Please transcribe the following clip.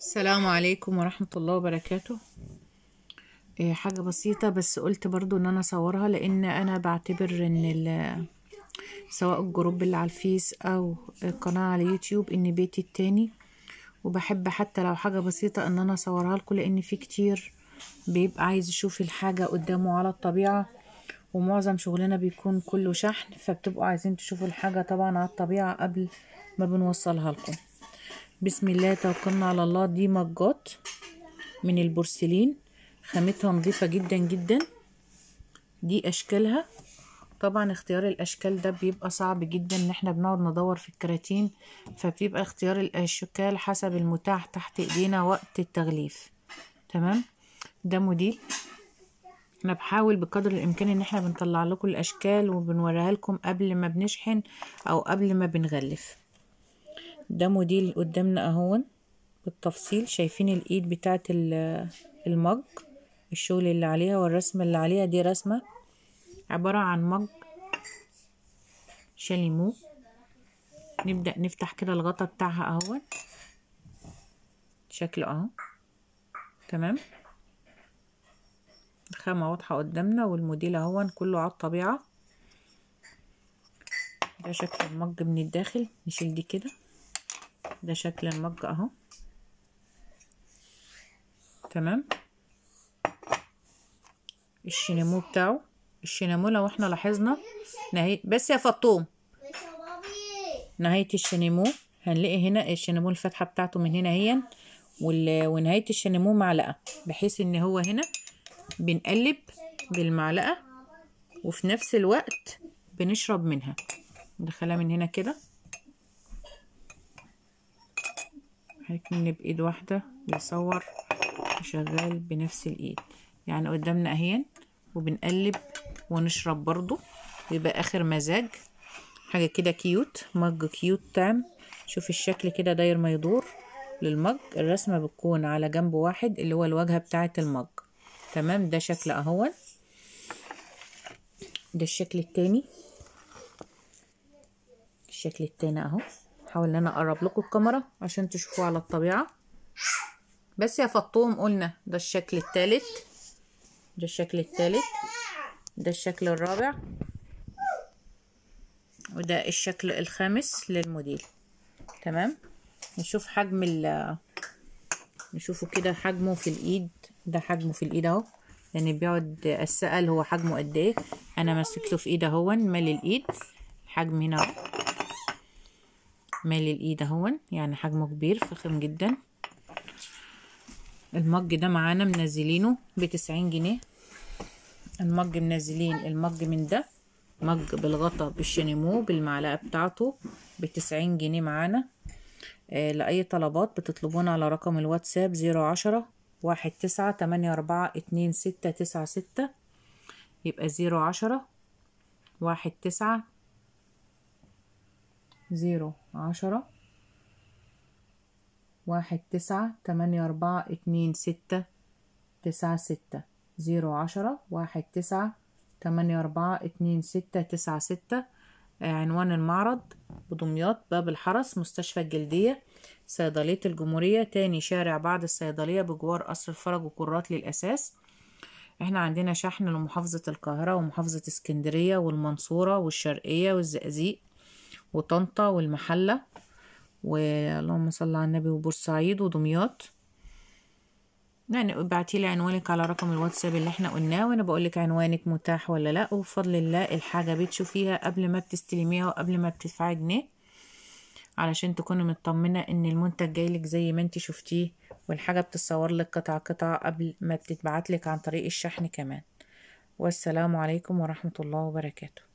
السلام عليكم ورحمة الله وبركاته إيه حاجة بسيطة بس قلت برضو ان انا اصورها لان انا بعتبر ان ال- سواء الجروب اللي على الفيس او القناة على يوتيوب ان بيتي التاني وبحب حتى لو حاجة بسيطة ان انا اصورها لكم لان في كتير بيبقى عايز يشوف الحاجة قدامه على الطبيعة ومعظم شغلنا بيكون كله شحن فبتبقوا عايزين تشوفوا الحاجة طبعا على الطبيعة قبل ما بنوصلها لكم بسم الله توكلنا على الله دي مجات من البورسلين خامتها نظيفة جدا جدا دي اشكالها طبعا اختيار الاشكال ده بيبقى صعب جدا ان احنا بنقعد ندور في الكراتين فبيبقى اختيار الاشكال حسب المتاح تحت ايدينا وقت التغليف تمام ده موديل انا بحاول بقدر الامكان ان احنا بنطلع لكم الاشكال وبنوريها لكم قبل ما بنشحن او قبل ما بنغلف ده موديل قدامنا اهون بالتفصيل شايفين الايد بتاعت المج الشغل اللي عليها والرسمة اللي عليها دي رسمة عبارة عن مج شاليمو نبدأ نفتح كده الغطا بتاعها اهون شكله اهو تمام الخامة واضحة قدامنا والموديل اهون كله على الطبيعة ده شكل المج من الداخل نشيل دي كده ده شكل المج اهو تمام الشينامو بتاعه الشينامو لو احنا لاحظنا نهاية بس يا فطوم نهاية الشينامو هنلاقي هنا الشينامو الفتحة بتاعته من هنا هي وال... ونهاية الشينامو معلقة بحيث ان هو هنا بنقلب بالمعلقة وفي نفس الوقت بنشرب منها ندخلها من هنا كده هيكون بإيد واحدة بيصور وشغال بنفس الإيد يعني قدامنا أهين وبنقلب ونشرب برضو يبقى آخر مزاج حاجة كده كيوت مج كيوت تام شوف الشكل كده داير ما يدور للمج الرسمة بتكون على جنب واحد اللي هو الواجهة بتاعة المج تمام ده شكل اهون ده الشكل التاني الشكل التاني اهو حاول ان انا اقرب لكم الكاميرا عشان تشوفوه على الطبيعة بس يا فطوم قلنا ده الشكل التالت ده الشكل التالت ده الشكل الرابع وده الشكل الخامس للموديل تمام نشوف حجم ال نشوفه كده حجمه في الايد ده حجمه في الايد اهو لان بيقعد السأل هو حجمه قد ايه انا مسكته في ايد اهون مالي الايد الحجم هنا اهو مالي الايد اهون يعني حجمه كبير فخم جدا المج ده معانا منزلينه بتسعين جنيه المج منزلين المج من ده مج بالغطا بالشينيمو بالمعلقة بتاعته بتسعين جنيه معانا آه لأي طلبات بتطلبونا على رقم الواتساب زيرو عشرة واحد تسعة تمانية أربعة اتنين ستة تسعة ستة يبقى زيرو عشرة واحد تسعة زيرو عشرة واحد تسعة تمانية أربعة اتنين ستة تسعة ستة زيرو عشرة واحد تسعة تمانية أربعة اتنين ستة تسعة ستة عنوان المعرض بدمياط باب الحرس مستشفى الجلدية صيدلية الجمهورية تاني شارع بعد الصيدلية بجوار قصر الفرج وكرات للأساس احنا عندنا شحن لمحافظة القاهرة ومحافظة اسكندرية والمنصورة والشرقية والزقازيق وطنطا والمحلة واللهم صل على النبي وبورسعيد ودمياط يعني ابعتيلي عنوانك على رقم الواتساب اللي احنا قلناه وانا بقولك عنوانك متاح ولا لا وبفضل الله الحاجة بتشوفيها قبل ما بتستلميها وقبل ما بتدفعي جنيه علشان تكوني مطمنة ان المنتج جايلك زي ما انت شفتيه والحاجة بتتصور لك قطعة قطعة قبل ما بتتبعتلك عن طريق الشحن كمان والسلام عليكم ورحمة الله وبركاته